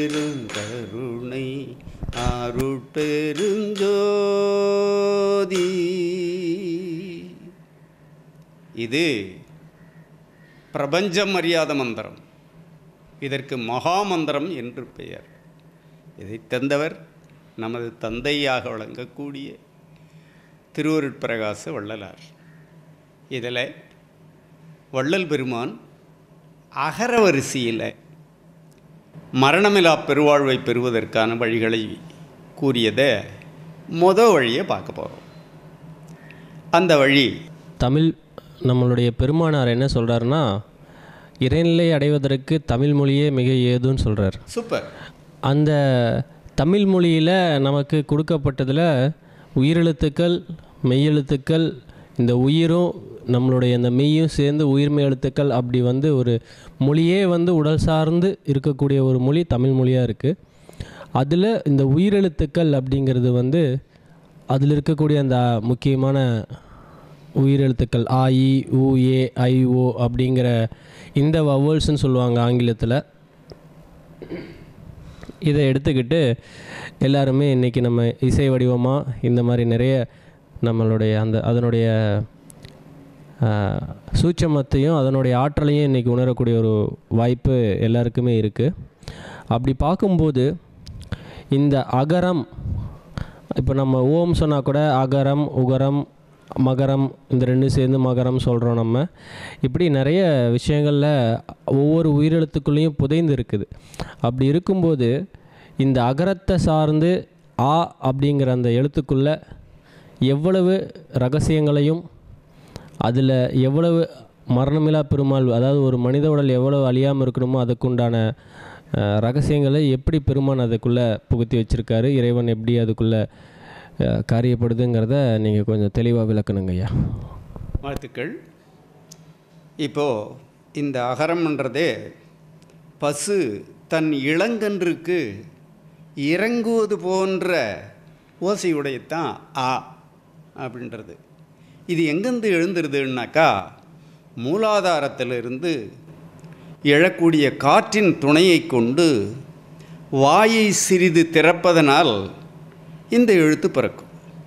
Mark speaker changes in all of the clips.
Speaker 1: பெருங்கருணை அருட்பெருஞ்சோதி இது பிரபஞ்சம் அறியாத மந்திரம் இதற்கு மகாமந்திரம் என்று பெயர் இதை தந்தவர் நமது தந்தையாக வழங்கக்கூடிய திருவருட்பிரகாச வள்ளலார் இதில் வள்ளல் பெருமான் அகர வரிசையில் மரணமில்லா பெருவாழ்வை பெறுவதற்கான வழிகளை கூறியதை மொத வழியை பார்க்க போகிறோம் அந்த வழி
Speaker 2: தமிழ் நம்மளுடைய பெருமானார் என்ன சொல்கிறாருன்னா இறைநிலை அடைவதற்கு தமிழ் மொழியே மிக ஏதுன்னு சொல்கிறார்
Speaker 1: சூப்பர்
Speaker 2: அந்த தமிழ் மொழியில் நமக்கு கொடுக்கப்பட்டதில் உயிரெழுத்துக்கள் மெய்யெழுத்துக்கள் இந்த உயிரும் நம்மளுடைய இந்த மெய்யும் சேர்ந்து உயிர்மெய் எழுத்துக்கள் அப்படி வந்து ஒரு மொழியே வந்து உடல் சார்ந்து இருக்கக்கூடிய ஒரு மொழி தமிழ் மொழியாக இருக்குது அதில் இந்த உயிரெழுத்துக்கள் அப்படிங்கிறது வந்து அதில் இருக்கக்கூடிய அந்த முக்கியமான உயிரெழுத்துக்கள் ஆ இ உ ஏ ஐ ஓ அப்படிங்கிற இந்த வவல்ஸ்ன்னு சொல்லுவாங்க ஆங்கிலத்தில் இதை எடுத்துக்கிட்டு எல்லாருமே இன்றைக்கி நம்ம இசை வடிவமாக இந்த மாதிரி நிறைய நம்மளுடைய அந்த அதனுடைய ஆஹ், சூட்சமத்தையும் அதனுடைய ஆற்றலையும் இன்றைக்கி உணரக்கூடிய ஒரு வாய்ப்பு எல்லாருக்குமே இருக்குது அப்படி பார்க்கும்போது இந்த அகரம் இப்போ நம்ம ஓம் சொன்னால் கூட அகரம் உகரம் மகரம் இந்த ரெண்டும் சேர்ந்து மகரம் சொல்கிறோம் நம்ம இப்படி நிறைய விஷயங்களில் ஒவ்வொரு உயிரெழுத்துக்குள்ளேயும் புதைந்து இருக்குது அப்படி இருக்கும்போது இந்த அகரத்தை சார்ந்து ஆ அப்படிங்கிற அந்த எழுத்துக்குள்ள எவ்வளவு ரகசியங்களையும் அதில் எவ்வளவு மரணமில்லா பெருமாள் அதாவது ஒரு மனித உடல் எவ்வளவு அழியாமல் இருக்கணுமோ அதுக்குண்டான அஹ், ரகசியங்களை எப்படி பெருமான் அதுக்குள்ளே புகுத்தி வச்சுருக்காரு இறைவன் எப்படி அதுக்குள்ளே அஹ், காரியப்படுதுங்கிறத நீங்கள் கொஞ்சம் தெளிவாக விளக்கணுங்க ஐயா
Speaker 1: வாழ்த்துக்கள் இப்போது இந்த அகரம்ன்றதே பசு தன் இளங்கன்றுக்கு இறங்குவது போன்ற ஓசையுடையத்தான் ஆ அப்படின்றது இது எங்கேருந்து எழுந்துருதுன்னாக்கா மூலாதாரத்திலிருந்து எழக்கூடிய காற்றின் துணையை கொண்டு வாயை சிறிது திறப்பதனால் இந்த எழுத்து பிறக்கும்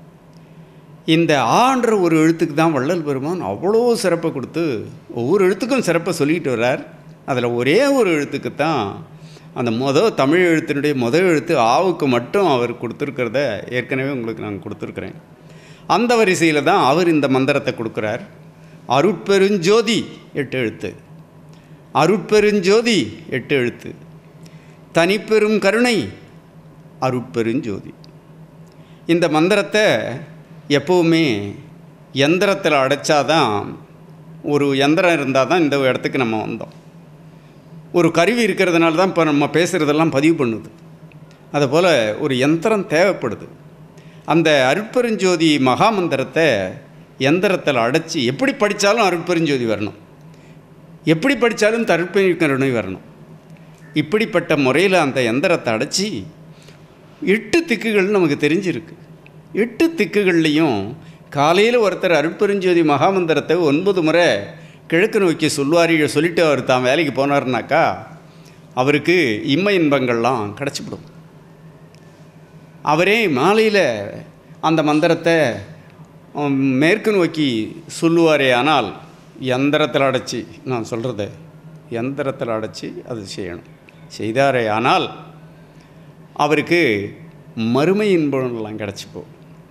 Speaker 1: இந்த ஆன்ற ஒரு எழுத்துக்கு தான் வள்ளல் பெருமான் அவ்வளோ சிறப்பை கொடுத்து ஒவ்வொரு எழுத்துக்கும் சிறப்பை சொல்லிட்டு வர்றார் அதில் ஒரே ஒரு எழுத்துக்கு தான் அந்த மொதல் தமிழ் எழுத்தினுடைய முதல் எழுத்து ஆவுக்கு மட்டும் அவர் கொடுத்துருக்கிறத ஏற்கனவே உங்களுக்கு நான் கொடுத்துருக்குறேன் அந்த வரிசையில் தான் அவர் இந்த மந்திரத்தை கொடுக்குறார் அருட்பெருஞ்சோதி எட்டு எழுத்து அருட்பெருஞ்சோதி எட்டு எழுத்து தனிப்பெரும் கருணை அருட்பெருஞ்சோதி இந்த மந்திரத்தை எப்போவுமே எந்திரத்தில் அடைச்சாதான் ஒரு எந்திரம் இருந்தால் தான் இந்த இடத்துக்கு நம்ம வந்தோம் ஒரு கருவி இருக்கிறதுனால தான் இப்போ நம்ம பேசுகிறதெல்லாம் பதிவு பண்ணுது அதுபோல் ஒரு யந்திரம் தேவைப்படுது அந்த அருட்பெருஞ்சோதி மகாமந்திரத்தை எந்திரத்தில் அடைச்சி எப்படி படித்தாலும் அருட்பெருஞ்சோதி வரணும் எப்படி படித்தாலும் தருட்பெருக்கருணை வரணும் இப்படிப்பட்ட முறையில் அந்த எந்திரத்தை அடைச்சி எட்டு திக்குகள் நமக்கு தெரிஞ்சிருக்கு எட்டு திக்குகள்லையும் காலையில் ஒருத்தர் அருட்பெருஞ்சோதி மகாமந்திரத்தை ஒன்பது முறை கிழக்கு நோக்கி சொல்வாரி சொல்லிட்டு அவர் தான் வேலைக்கு போனார்னாக்கா அவருக்கு இம்ம இன்பங்கள்லாம் கிடச்சிவிடும் அவரே மாலையில் அந்த மந்திரத்தை உம், மேற்கு நோக்கி சொல்லுவாரே ஆனால் எந்திரத்தில் அடைச்சி நான் சொல்கிறத எந்திரத்தில் அடைச்சி அது செய்யணும் செய்தாரே ஆனால் அவருக்கு மறுமை இன்பம்லாம் கிடச்சிப்போ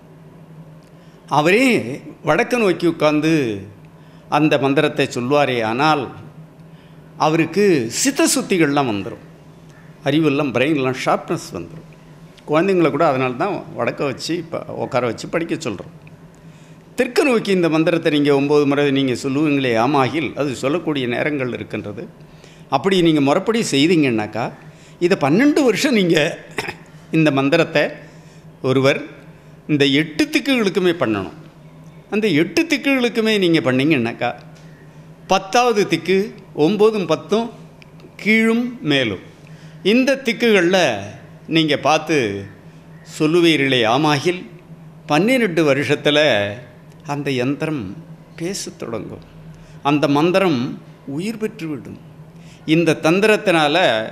Speaker 1: அவரே வடக்கு நோக்கி உட்காந்து அந்த மந்திரத்தை சொல்வாரே ஆனால் அவருக்கு சித்த சுத்திகள்லாம் வந்துடும் அறிவெல்லாம் பிரெயின்லாம் ஷார்ப்னஸ் வந்துடும் குழந்தைங்கள கூட அதனால தான் வடக்க வச்சு இப்போ உட்கார வச்சு படிக்க சொல்கிறோம் தெற்கு நோக்கி இந்த மந்திரத்தை நீங்கள் ஒம்பது முறை நீங்கள் சொல்லுவீங்களே ஆமாகில் அது சொல்லக்கூடிய நேரங்கள் இருக்கின்றது அப்படி நீங்கள் முறைப்படி செய்தீங்கன்னாக்கா இதை பன்னெண்டு வருஷம் நீங்கள் இந்த மந்திரத்தை ஒருவர் இந்த எட்டு திக்குகளுக்குமே பண்ணணும் அந்த எட்டு திக்குகளுக்குமே நீங்கள் பண்ணீங்கன்னாக்கா பத்தாவது திக்கு ஒம்போதும் பத்தும் கீழும் மேலும் இந்த திக்குகளில் நீங்கள் பார்த்து சொல்லுவீர்களே ஆமாகில் பன்னிரெண்டு வருஷத்தில் அந்த யந்திரம் பேசத் தொடங்கும் அந்த மந்திரம் உயிர் பெற்றுவிடும் இந்த தந்திரத்தினால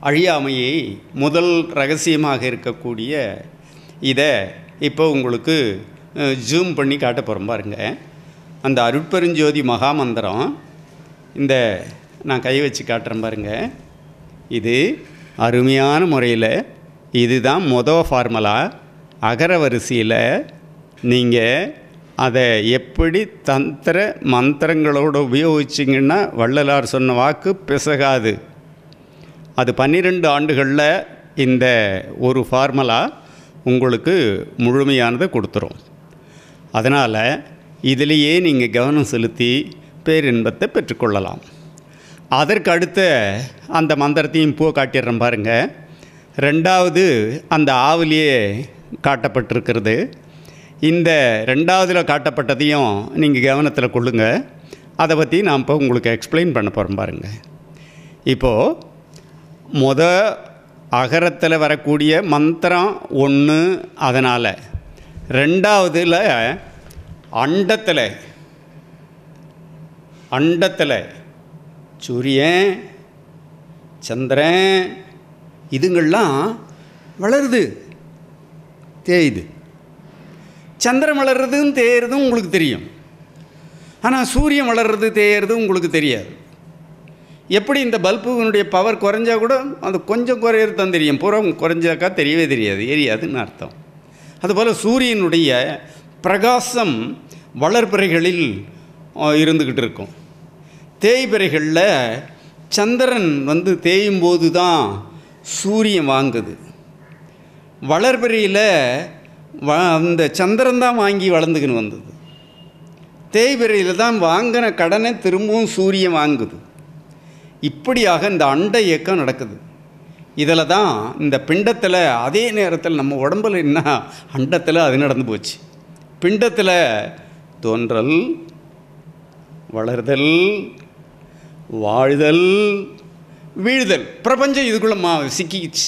Speaker 1: அழியாமையை முதல் ரகசியமாக இருக்கக்கூடிய இதை இப்போ உங்களுக்கு ஜூம் பண்ணி காட்ட போகிறோம் பாருங்க அந்த அருட்பெருஞ்சோதி மகாமந்திரம் இந்த நான் கை வச்சு காட்டுறேன் பாருங்க இது அருமையான முறையில் இதுதான் மொதல் ஃபார்முலா அகர வரிசையில் நீங்கள் அதை எப்படி தந்திர மந்திரங்களோடு உபயோகிச்சிங்கன்னா வள்ளலார் சொன்ன வாக்கு பிசகாது அது பன்னிரெண்டு ஆண்டுகளில் இந்த ஒரு ஃபார்முலா உங்களுக்கு முழுமையானதை கொடுத்துரும் அதனால் இதிலேயே நீங்கள் கவனம் செலுத்தி பேரின்பத்தை பெற்றுக்கொள்ளலாம் அதற்கு அடுத்த அந்த மந்திரத்தையும் பூ காட்டிடுறேன் பாருங்கள் ரெண்டாவது அந்த ஆவிலேயே காட்டப்பட்டிருக்கிறது இந்த ரெண்டாவதில் காட்டப்பட்டதையும் நீங்கள் கவனத்தில் கொள்ளுங்க அதை பற்றி நான் இப்போ உங்களுக்கு எக்ஸ்பிளைன் பண்ண போகிறேன் பாருங்கள் இப்போது முத அகரத்தில் வரக்கூடிய மந்திரம் ஒன்று அதனால் ரெண்டாவதில் அண்டத்தில் அண்டத்தில் சூரியன் சந்திரன் இதுங்கள்லாம் வளருது தேயுது சந்திரன் வளர்றதும் தேயறதும் உங்களுக்கு தெரியும் ஆனால் சூரியன் வளர்றது தேயறது உங்களுக்கு தெரியாது எப்படி இந்த பல்புனுடைய பவர் குறைஞ்சா கூட அது கொஞ்சம் குறையிறது தான் தெரியும் புறம் குறைஞ்சாக்கா தெரியவே தெரியாது எரியாதுன்னு அர்த்தம் அதுபோல் சூரியனுடைய பிரகாசம் வளர்பிறைகளில் அஹ், இருந்துக்கிட்டு இருக்கும் தேய்பிறைகளில் சந்திரன் வந்து தேயும் போது தான் சூரியன் வாங்குது வளர்பிறையில் வ அந்த சந்திரன் தான் வாங்கி வளர்ந்துக்கின்னு வந்தது தேய்பிறையில் தான் வாங்கின கடனை திரும்பவும் சூரியன் வாங்குது இப்படியாக இந்த அண்ட இயக்கம் நடக்குது இதில் தான் இந்த பிண்டத்தில் அதே நேரத்தில் நம்ம உடம்புல என்ன அண்டத்தில் அது நடந்து போச்சு பிண்டத்தில் தோன்றல் வளர்தல் வாழ்தல் வீழ்தல் பிரபஞ்சம் இதுக்குள்ளே மா சிக்கிச்சு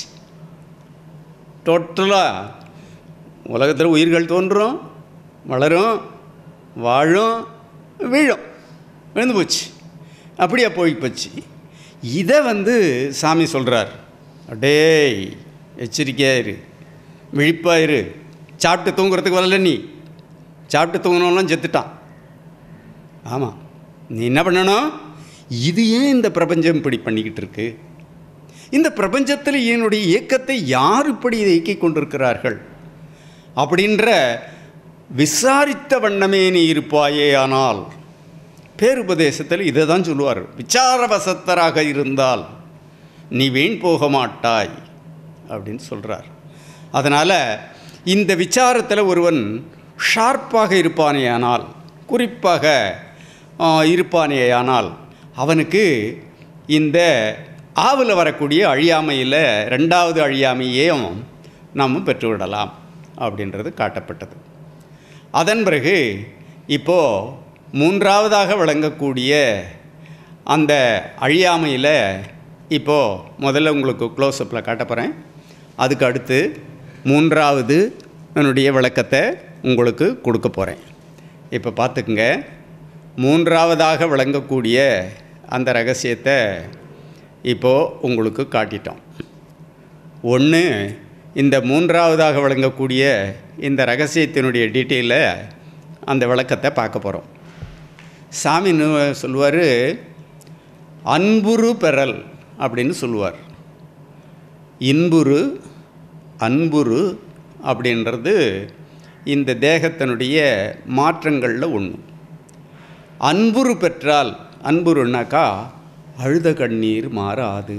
Speaker 1: டோட்டலாக உலகத்தில் உயிர்கள் தோன்றும் வளரும் வாழும் வீழும் விழுந்து போச்சு அப்படியே போய் போச்சு இதை வந்து சாமி சொல்கிறார் அடேய் எச்சரிக்கையாக இரு விழிப்பாக இரு சாப்பிட்டு தூங்குறதுக்கு வரல நீ சாப்பிட்டு தூங்கினவெல்லாம் செத்துட்டான் ஆமாம் நீ என்ன பண்ணணும் இது ஏன் இந்த பிரபஞ்சம் இப்படி பண்ணிக்கிட்டு இருக்கு இந்த பிரபஞ்சத்தில் என்னுடைய இயக்கத்தை யார் இப்படி இயக்கிக் கொண்டிருக்கிறார்கள் அப்படின்ற விசாரித்த வண்ணமே நீ இருப்பாயே ஆனால் பேருபதேசத்தில் இதை தான் சொல்லுவார் விசாரவசத்தராக இருந்தால் நீ வீண் போக மாட்டாய் அப்படின்னு சொல்கிறார் அதனால் இந்த விசாரத்தில் ஒருவன் ஷார்ப்பாக இருப்பானேயானால் குறிப்பாக ஆ, இருப்பானேயானால் அவனுக்கு இந்த ஆவில் வரக்கூடிய அழியாமையில் ரெண்டாவது அழியாமையையும் நாம் பெற்றுவிடலாம் அப்படின்றது காட்டப்பட்டது அதன் பிறகு இப்போது மூன்றாவதாக விளங்கக்கூடிய அந்த அழியாமையில் இப்போது முதல்ல உங்களுக்கு க்ளோஸ்அப்பில் காட்ட போகிறேன் அதுக்கு அடுத்து மூன்றாவது என்னுடைய விளக்கத்தை உங்களுக்கு கொடுக்க போகிறேன் இப்போ பார்த்துக்குங்க மூன்றாவதாக விளங்கக்கூடிய அந்த ரகசியத்தை இப்போது உங்களுக்கு காட்டிட்டோம் ஒன்று இந்த மூன்றாவதாக விளங்கக்கூடிய இந்த ரகசியத்தினுடைய டீட்டெயிலை அந்த விளக்கத்தை பார்க்க போகிறோம் சாமி சொல்லுவார் அன்புரு பெறல் அப்படின்னு சொல்லுவார் இன்புரு அன்புரு அப்படின்றது இந்த தேகத்தினுடைய மாற்றங்களில் ஒன்று அன்புரு பெற்றால் அன்புருன்னாக்கா அழுத கண்ணீர் மாறாது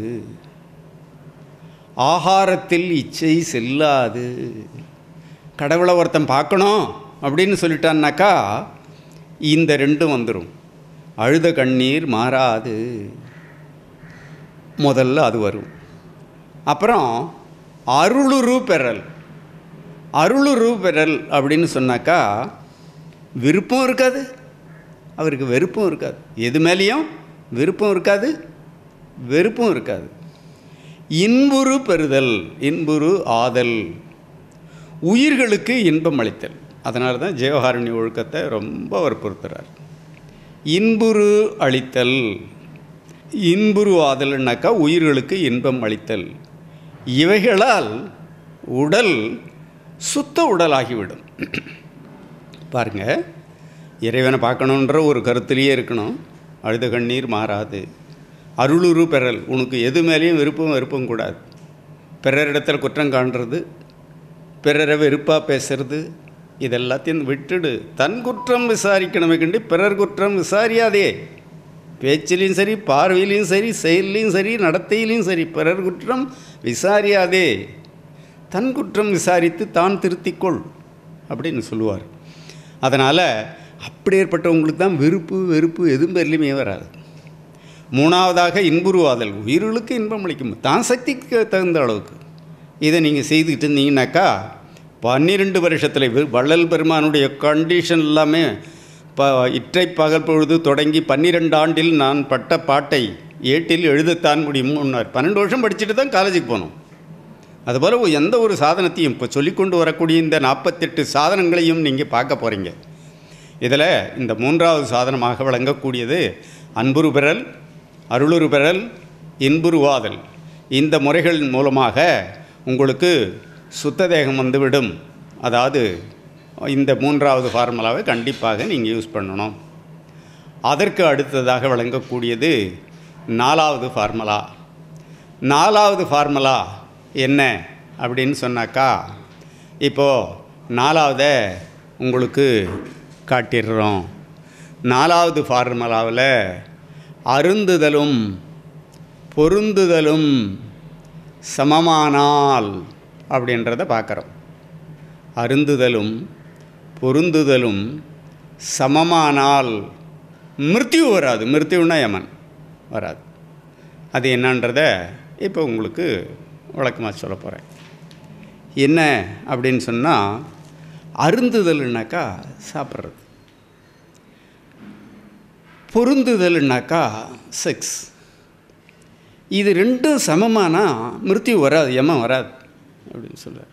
Speaker 1: ஆகாரத்தில் இச்சை செல்லாது கடவுளை ஒருத்தன் பார்க்கணும் அப்படின்னு சொல்லிட்டான்னாக்கா இந்த ரெண்டும் வந்துடும் அழுத கண்ணீர் மாறாது முதல்ல அது வரும் அப்புறம் அருளுரு பெறல் அருளுரு பெறல் அப்படின்னு சொன்னாக்கா விருப்பம் இருக்காது அவருக்கு வெறுப்பும் இருக்காது எது மேலேயும் விருப்பம் இருக்காது வெறுப்பும் இருக்காது இன்புறு பெறுதல் இன்புறு ஆதல் உயிர்களுக்கு இன்பம் அளித்தல் அதனால தான் ஜெயகாருண்ய ஒழுக்கத்தை ரொம்ப வற்புறுத்துறார் இன்புறு அளித்தல் இன்புருவாதல்னாக்கா உயிர்களுக்கு இன்பம் அளித்தல் இவைகளால் உடல் சுத்த உடலாகிவிடும் பாருங்க இறைவனை பார்க்கணுன்ற ஒரு கருத்திலேயே இருக்கணும் அழுத கண்ணீர் மாறாது அருளுரு பெறல் உனக்கு எது மேலேயும் விருப்பம் வெறுப்பும் கூடாது பிறரிடத்தில் குற்றம் காண்றது பிறரை வெறுப்பாக பேசுறது இதெல்லாத்தையும் விட்டுடு தன் குற்றம் விசாரிக்கணுமே கண்டு பிறர் குற்றம் விசாரியாதே பேச்சிலையும் சரி பார்வையிலையும் சரி செயல்லையும் சரி நடத்தையிலையும் சரி பிறர் குற்றம் விசாரியாதே தன் குற்றம் விசாரித்து தான் திருத்திக்கொள் அப்படின்னு சொல்லுவார் அதனால் அப்படியேற்பட்டவங்களுக்கு தான் விருப்பு வெறுப்பு எதுவும் பேர்லையுமே வராது மூணாவதாக இன்புருவாதல் உயிர்களுக்கு இன்பம் அளிக்கும் தான் சக்திக்கு தகுந்த அளவுக்கு இதை நீங்கள் செய்துக்கிட்டு இருந்தீங்கன்னாக்கா பன்னிரெண்டு வருஷத்தில் வி- வள்ளல் பெருமானுடைய கண்டிஷன் எல்லாமே ப இற்றை பகல் பொழுது தொடங்கி பன்னிரெண்டு ஆண்டில் நான் பட்ட பாட்டை ஏட்டில் எழுதத்தான் முடியும்னார் பன்னெண்டு வருஷம் படிச்சுட்டு தான் காலேஜுக்கு போனோம் அதுபோல் எந்த ஒரு சாதனத்தையும் இப்போ சொல்லிக்கொண்டு வரக்கூடிய இந்த நாற்பத்தெட்டு சாதனங்களையும் நீங்கள் பார்க்க போகிறீங்க இதில் இந்த மூன்றாவது சாதனமாக விளங்கக்கூடியது அன்புரு பெறல் அருளுரு பெறல் இன்புருவாதல் இந்த முறைகள் மூலமாக உங்களுக்கு சுத்த தேகம் வந்துவிடும் அதாவது இந்த மூன்றாவது ஃபார்முலாவை கண்டிப்பாக நீங்கள் யூஸ் பண்ணணும் அதற்கு அடுத்ததாக விளங்கக்கூடியது நாலாவது ஃபார்முலா நாலாவது ஃபார்முலா என்ன அப்படின்னு சொன்னாக்கா இப்போது நாலாவதை உங்களுக்கு காட்டிடுறோம் நாலாவது ஃபார்முலாவில் அருந்துதலும் பொருந்துதலும் சமமானால் அப்படின்றத பார்க்குறோம் அருந்துதலும் பொருந்துதலும் சமமானால் மிருத்யு வராது மிருத்யுன்னா யமன் வராது அது என்னன்றத இப்போ உங்களுக்கு விளக்கமாக சொல்ல போகிறேன் என்ன அப்படின்னு சொன்னால் அருந்துதல்னாக்கா சாப்பிட்றது பொருந்துதல்னாக்கா செக்ஸ் இது ரெண்டும் சமமானா மிருத்யு வராது யமம் வராது அப்படின்னு சொல்லுவார்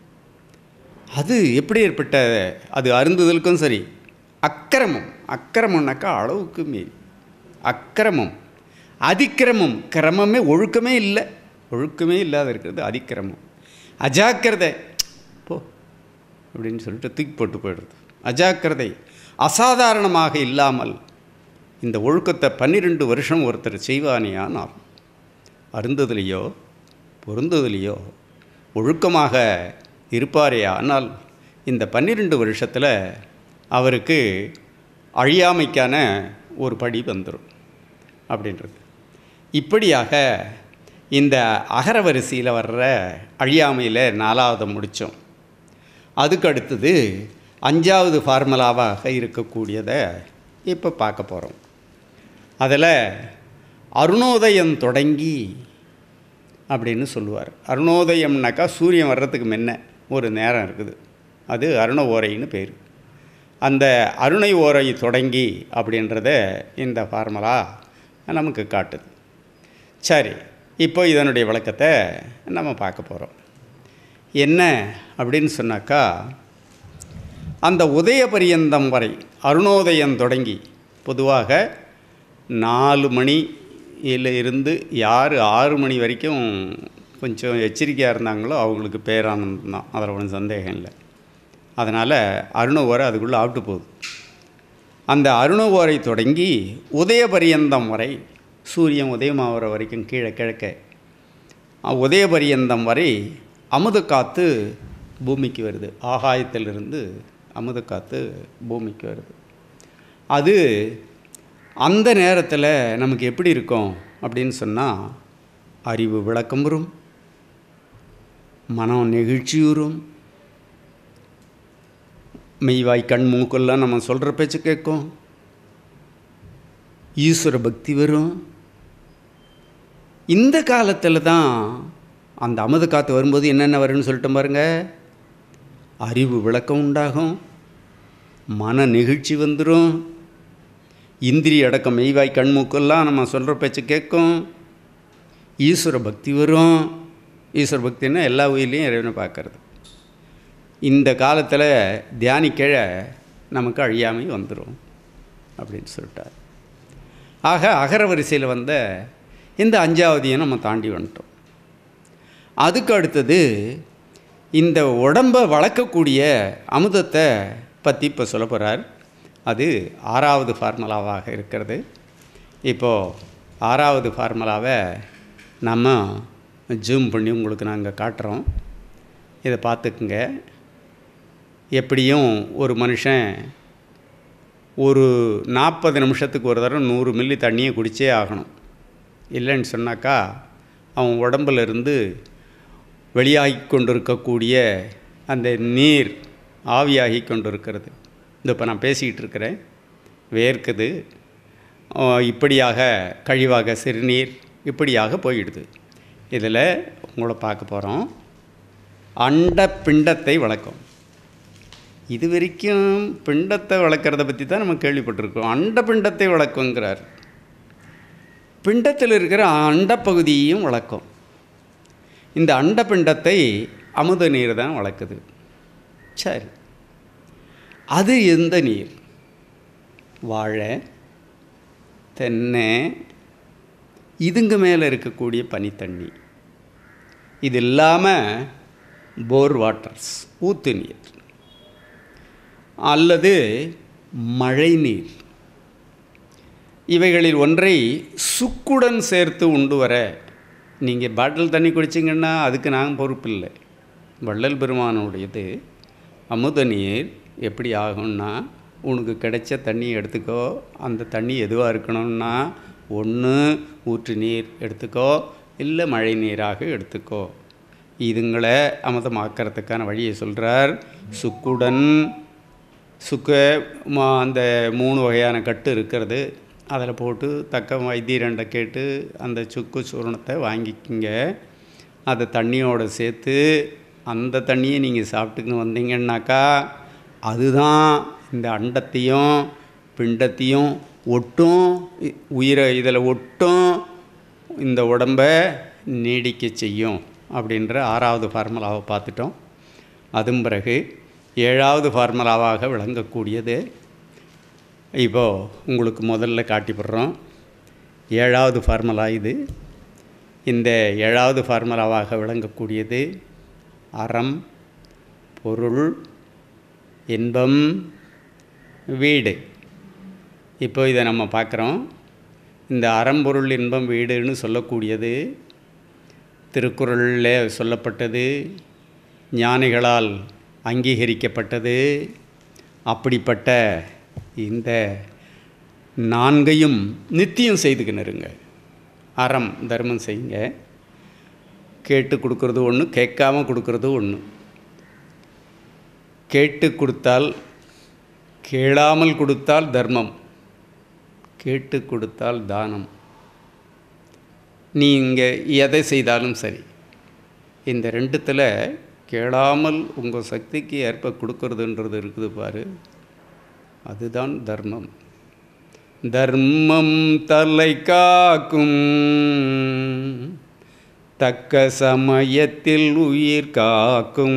Speaker 1: அது எப்படி ஏற்பட்ட அது அருந்துதலுக்கும் சரி அக்கிரமம் அக்கிரமம்னாக்கா அளவுக்கு மீறி அக்கிரமம் அதிக்கிரமம் கிரமமே ஒழுக்கமே இல்லை ஒழுக்கமே இல்லாத இருக்கிறது அதிக்கிரமம் அஜாக்கிரதை போ அப்படின்னு சொல்லிட்டு தூக்கி போட்டு போயிடுறது அஜாக்கிரதை அசாதாரணமாக இல்லாமல் இந்த ஒழுக்கத்தை பன்னிரெண்டு வருஷம் ஒருத்தர் செய்வானேயானால் அருந்ததுலேயோ பொருந்ததுலேயோ ஒழுக்கமாக இருப்பாரே ஆனால் இந்த பன்னிரெண்டு வருஷத்தில் அவருக்கு அழியாமைக்கான ஒரு படி வந்துடும் அப்படின்றது இப்படியாக இந்த அகர வரிசையில் வர்ற அழியாமையில் நாலாவது முடித்தோம் அதுக்கு அடுத்தது அஞ்சாவது ஃபார்முலாவாக இருக்கக்கூடியதை இப்போ பார்க்க போகிறோம் அதில் அருணோதயம் தொடங்கி அப்படின்னு சொல்லுவார் அருணோதயம்னாக்கா சூரியன் வர்றதுக்கு முன்ன ஒரு நேரம் இருக்குது அது அருண ஓரைன்னு பேர் அந்த அருணை ஓரை தொடங்கி அப்படின்றத இந்த ஃபார்முலா நமக்கு காட்டுது சரி இப்போ இதனுடைய விளக்கத்தை நம்ம பார்க்க போகிறோம் என்ன அப்படின்னு சொன்னாக்கா அந்த உதய பரியந்தம் வரை அருணோதயம் தொடங்கி பொதுவாக நாலு மணியில் இருந்து யார் ஆறு மணி வரைக்கும் கொஞ்சம் எச்சரிக்கையாக இருந்தாங்களோ அவங்களுக்கு பேரானந்தம் தான் அதில் ஒன்றும் சந்தேகம் இல்லை அதனால் அருண ஓரை அதுக்குள்ளே ஆட்டு போகுது அந்த அருண ஓரை தொடங்கி உதய பரியந்தம் வரை சூரியன் உதயமாகிற வரைக்கும் கீழே கிழக்க உதய பரியந்தம் வரை அமுத காற்று பூமிக்கு வருது ஆகாயத்திலிருந்து அமுத காற்று பூமிக்கு வருது அது அந்த நேரத்தில் நமக்கு எப்படி இருக்கும் அப்படின்னு சொன்னால் அறிவு விளக்கம் வரும் மனம் நெகிழ்ச்சியுறும் மெய்வாய் கண் மூக்கெல்லாம் நம்ம சொல்கிற பேச்சு கேட்கும் ஈஸ்வர பக்தி வரும் இந்த காலத்தில் தான் அந்த அமுத காற்று வரும்போது என்னென்ன வரும்னு சொல்லிட்டு பாருங்க அறிவு விளக்கம் உண்டாகும் மன நெகிழ்ச்சி வந்துடும் இந்திரிய அடக்கம் மெய்வாய் கண்மூக்கெல்லாம் நம்ம சொல்கிற பேச்சு கேட்கும் ஈஸ்வர பக்தி வரும் ஈஸ்வர பக்தின்னா எல்லா உயிர்லையும் இறைவனை பார்க்கறது இந்த காலத்தில் தியானிக்கழ நமக்கு அழியாமை வந்துடும் அப்படின்னு சொல்லிட்டார் ஆக அகர வரிசையில் வந்த இந்த அஞ்சாவதையும் நம்ம தாண்டி வந்துட்டோம் அதுக்கு அடுத்தது இந்த உடம்பை வளர்க்கக்கூடிய அமுதத்தை பற்றி இப்போ சொல்ல போகிறார் அது ஆறாவது ஃபார்முலாவாக இருக்கிறது இப்போது ஆறாவது ஃபார்முலாவை நம்ம ஜூம் பண்ணி உங்களுக்கு நாங்கள் காட்டுறோம் இதை பார்த்துக்குங்க எப்படியும் ஒரு மனுஷன் ஒரு நாற்பது நிமிஷத்துக்கு ஒரு தடவை நூறு மில்லி தண்ணியை குடிச்சே ஆகணும் இல்லைன்னு சொன்னாக்கா அவன் உடம்புல இருந்து வெளியாகி கொண்டிருக்கக்கூடிய அந்த நீர் ஆவியாகி கொண்டிருக்கிறது இந்த இப்போ நான் பேசிக்கிட்டு இருக்கிறேன் வேர்க்குது ஆஹ் இப்படியாக கழிவாக சிறுநீர் இப்படியாக போயிடுது இதில் உங்களை பார்க்க போகிறோம் அண்ட பிண்டத்தை வளர்க்கும் இது வரைக்கும் பிண்டத்தை வளர்க்குறத பற்றி தான் நம்ம கேள்விப்பட்டிருக்கோம் அண்ட பிண்டத்தை வளர்க்குங்கிறார் பிண்டத்தில் இருக்கிற அண்டப்பகுதியையும் வளர்க்கும் இந்த அண்டபிண்டத்தை அமுத நீர் தான் வளர்க்குது சரி அது எந்த நீர் வாழை தென்னை இதுங்க மேலே இருக்கக்கூடிய பனித்தண்ணி இது இல்லாமல் போர் வாட்டர்ஸ் ஊத்து நீர் அல்லது மழை நீர் இவைகளில் ஒன்றை சுக்குடன் சேர்த்து உண்டு வர நீங்கள் பாட்டில் தண்ணி குடிச்சிங்கன்னா அதுக்கு நாங்கள் பொறுப்பு இல்லை வள்ளல் பெருமானுடையது அமுத நீர் எப்படி ஆகும்னா உனக்கு கிடைச்ச தண்ணியை எடுத்துக்கோ அந்த தண்ணி எதுவாக இருக்கணும்னா ஒன்று ஊற்று நீர் எடுத்துக்கோ இல்லை மழை நீராக எடுத்துக்கோ இதுங்களை அமுதமாக்கிறதுக்கான வழியை சொல்கிறார் சுக்குடன் சுக்க மா- அந்த மூணு வகையான கட்டு இருக்கிறது அதில் போட்டு தக்க வைத்தியரண்டை கேட்டு அந்த சுக்கு சூரணத்தை வாங்கிக்கிங்க அதை தண்ணியோடு சேர்த்து அந்த தண்ணியை நீங்கள் சாப்பிட்டுக்கின்னு வந்தீங்கன்னாக்கா அதுதான் இந்த அண்டத்தையும் பிண்டத்தையும் ஒட்டும் இ- உயிரை இதில் ஒட்டும் இந்த உடம்பை நீடிக்க செய்யும் அப்படின்ற ஆறாவது ஃபார்முலாவை பார்த்துட்டோம் அதுவும் பிறகு ஏழாவது ஃபார்முலாவாக விளங்கக்கூடியது இப்போது உங்களுக்கு முதல்ல காட்டிப்படுறோம் ஏழாவது ஃபார்முலா இது இந்த ஏழாவது ஃபார்முலாவாக விளங்கக்கூடியது அறம் பொருள் இன்பம் வீடு இப்போ இதை நம்ம பார்க்குறோம் இந்த அறம்பொருள் இன்பம் வீடுன்னு சொல்லக்கூடியது திருக்குறளில் சொல்லப்பட்டது ஞானிகளால் அங்கீகரிக்கப்பட்டது அப்படிப்பட்ட இந்த நான்கையும் நித்தியம் செய்துக்கினுருங்க அறம் தர்மம் செய்யுங்க கேட்டு கொடுக்கறது ஒன்று கேட்காம கொடுக்கறது ஒன்று கேட்டு கொடுத்தால் கேளாமல் கொடுத்தால் தர்மம் கேட்டு கொடுத்தால் தானம் நீங்கள் எதை செய்தாலும் சரி இந்த ரெண்டுத்தில் கேளாமல் உங்கள் சக்திக்கு ஏற்ப கொடுக்கறதுன்றது இருக்குது பாரு அதுதான் தர்மம் தர்மம் தலை காக்கும் தக்க சமயத்தில் உயிர் காக்கும்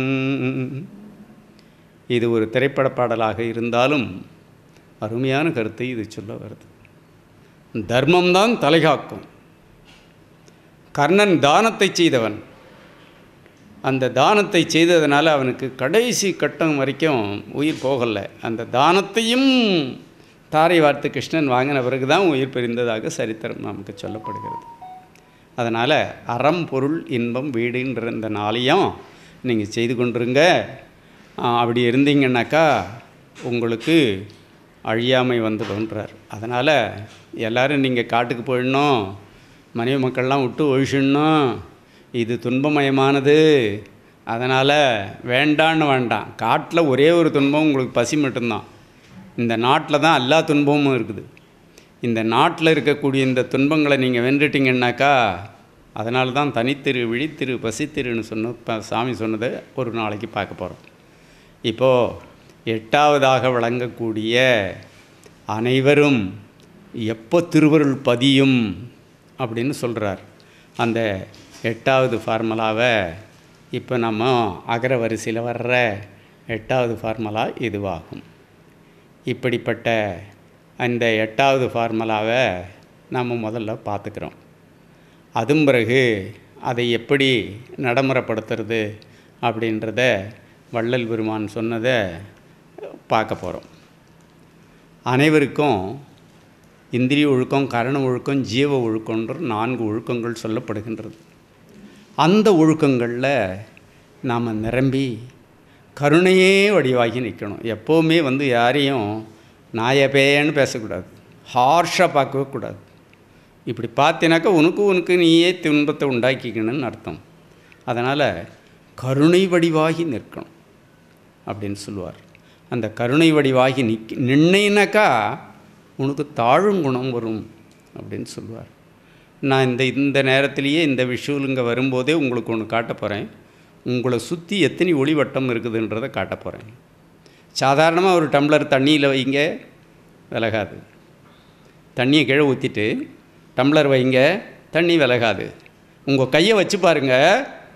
Speaker 1: இது ஒரு திரைப்பட பாடலாக இருந்தாலும் அருமையான கருத்தை இது சொல்ல வருது தர்மம்தான் தலைகாக்கும் கர்ணன் தானத்தை செய்தவன் அந்த தானத்தை செய்ததுனால அவனுக்கு கடைசி கட்டம் வரைக்கும் உயிர் போகலை அந்த தானத்தையும் தாரை வார்த்து கிருஷ்ணன் வாங்கின பிறகு தான் உயிர் பிரிந்ததாக சரித்திரம் நமக்கு சொல்லப்படுகிறது அதனால் அறம் பொருள் இன்பம் வீடுன்ற இந்த நாளையும் நீங்கள் செய்து கொண்டிருங்க ஆ, அப்படி இருந்தீங்கன்னாக்கா உங்களுக்கு அழியாமை வந்துடும்ன்றார் அதனால் எல்லோரும் நீங்கள் காட்டுக்கு போயிடணும் மனைவி மக்கள்லாம் விட்டு ஒழிச்சிடணும் இது துன்பமயமானது அதனால் வேண்டான்னு வேண்டாம் காட்டில் ஒரே ஒரு துன்பம் உங்களுக்கு பசி மட்டும்தான் இந்த நாட்டில் தான் எல்லா துன்பமும் இருக்குது இந்த நாட்டில் இருக்கக்கூடிய இந்த துன்பங்களை நீங்கள் வென்றுட்டீங்கன்னாக்கா அதனால தான் தனித்திரு விழித்திரு பசித்திருன்னு சொன்ன ப- சாமி சொன்னதை ஒரு நாளைக்கு பார்க்க போகிறோம் இப்போது எட்டாவதாக விளங்கக்கூடிய அனைவரும் எப்போ திருவருள் பதியும் அப்படின்னு சொல்கிறார் அந்த எட்டாவது ஃபார்முலாவை இப்போ நம்ம அகர வரிசையில் வர்ற எட்டாவது ஃபார்முலா இதுவாகும் இப்படிப்பட்ட அந்த எட்டாவது ஃபார்முலாவை நாம் முதல்ல பார்த்துக்கிறோம் அதும் பிறகு அதை எப்படி நடைமுறைப்படுத்துறது அப்படின்றத வள்ளல் பெருமான் சொன்னதை பார்க்க போகிறோம் அனைவருக்கும் இந்திரிய ஒழுக்கம் கரண ஒழுக்கம் ஜீவ ஒழுக்கம்ன்ற நான்கு ஒழுக்கங்கள் சொல்லப்படுகின்றது அந்த ஒழுக்கங்களில் நாம் நிரம்பி கருணையே வடிவாகி நிற்கணும் எப்போவுமே வந்து யாரையும் நாயபேன்னு பேசக்கூடாது ஹார்ஷாக பார்க்கவே கூடாது இப்படி பார்த்தினாக்கா உனக்கு உனக்கு நீயே துன்பத்தை உண்டாக்கிக்கணும்னு அர்த்தம் அதனால் கருணை வடிவாகி நிற்கணும் அப்படின்னு சொல்லுவார் அந்த கருணை வடிவாகி நிக் நின்னைனாக்கா உனக்கு தாழும் குணம் வரும் அப்படின்னு சொல்லுவார் நான் இந்த இந்த நேரத்திலேயே இந்த விஷுவல் இங்கே வரும்போதே உங்களுக்கு ஒன்று காட்ட போகிறேன் உங்களை சுற்றி எத்தனை ஒளிவட்டம் இருக்குதுன்றதை காட்ட போகிறேன் சாதாரணமாக ஒரு டம்ளர் தண்ணியில் வைங்க விலகாது தண்ணியை கீழே ஊற்றிட்டு டம்ளர் வைங்க தண்ணி விலகாது உங்கள் கையை வச்சு பாருங்கள்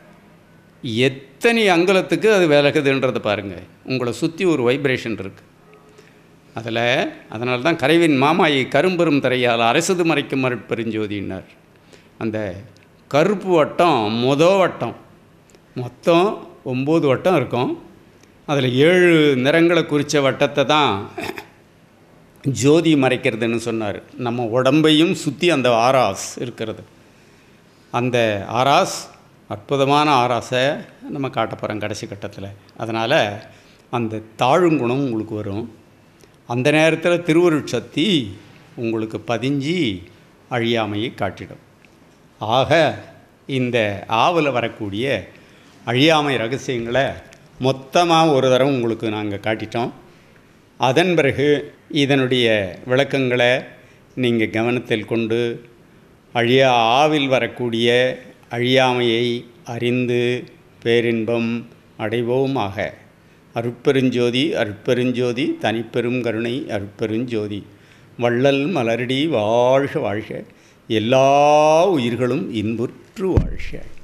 Speaker 1: எத்தனை அங்குலத்துக்கு அது விலகுதுன்றதை பாருங்கள் உங்களை சுற்றி ஒரு வைப்ரேஷன் இருக்குது அதில் அதனால தான் கரைவின் மாமாயை கரும்பெரும் தரையால் அரசது மறைக்கும் மறுப்பெருஞ்சோதினார் அந்த கருப்பு வட்டம் மொத வட்டம் மொத்தம் ஒம்பது வட்டம் இருக்கும் அதில் ஏழு நிறங்களை குறித்த வட்டத்தை தான் ஜோதி மறைக்கிறதுன்னு சொன்னார் நம்ம உடம்பையும் சுற்றி அந்த ஆராஸ் இருக்கிறது அந்த ஆராஸ் அற்புதமான ஆராஸை நம்ம காட்ட போகிறோம் கடைசி கட்டத்தில் அதனால் அந்த தாழுங்குணம் உங்களுக்கு வரும் அந்த நேரத்தில் திருவருட்சக்தி உங்களுக்கு பதிஞ்சு அழியாமையை காட்டிடும் ஆக இந்த ஆவில் வரக்கூடிய அழியாமை ரகசியங்களை மொத்தமாக ஒரு தடவை உங்களுக்கு நாங்கள் காட்டிட்டோம் அதன் பிறகு இதனுடைய விளக்கங்களை நீங்கள் கவனத்தில் கொண்டு அழியா ஆவில் வரக்கூடிய அழியாமையை அறிந்து பேரின்பம் அடைவோமாக அருட்பெருஞ்சோதி அருட்பெருஞ்சோதி தனிப்பெரும் கருணை அருட்பெருஞ்சோதி வள்ளல் மலரடி வாழ்க வாழ்க எல்லா உயிர்களும் இன்புற்று வாழ்க